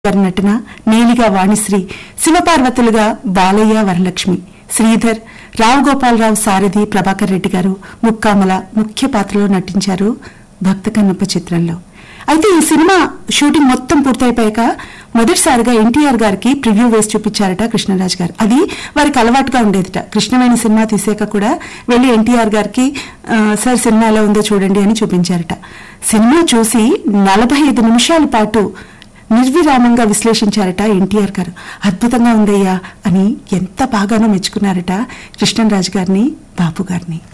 గారి నటన నీలిగా వాణిశ్రీ శివపార్వతులుగా బాలయ్య వరలక్ష్మి శ్రీధర్ రావు గోపాలరావు సారథి ప్రభాకర్ రెడ్డి గారు ముక్కామల ముఖ్య పాత్రలో నటించారు భక్త కన్నప్ప చిత్రంలో అయితే ఈ సినిమా షూటింగ్ మొత్తం పూర్తయిపోయాక మొదటిసారిగా ఎన్టీఆర్ గారికి ప్రివ్యూ వేసి చూపించారట కృష్ణరాజ్ గారు అది వారికి అలవాటుగా ఉండేదిట కృష్ణవేణి సినిమా తీసాక కూడా వెళ్లి ఎన్టీఆర్ గారికి "ఆ, సార్ సినిమా ఎలా ఉందో చూడండి అని చూపించారట సినిమా చూసి నలభై ఐదు నిమిషాల పాటు నిర్విరామంగా విశ్లేషించారట ఎన్టీఆర్ గారు అద్భుతంగా ఉందయ్యా అని ఎంత బాగానో మెచ్చుకున్నారట కృష్ణరాజు గారిని బాపు గారిని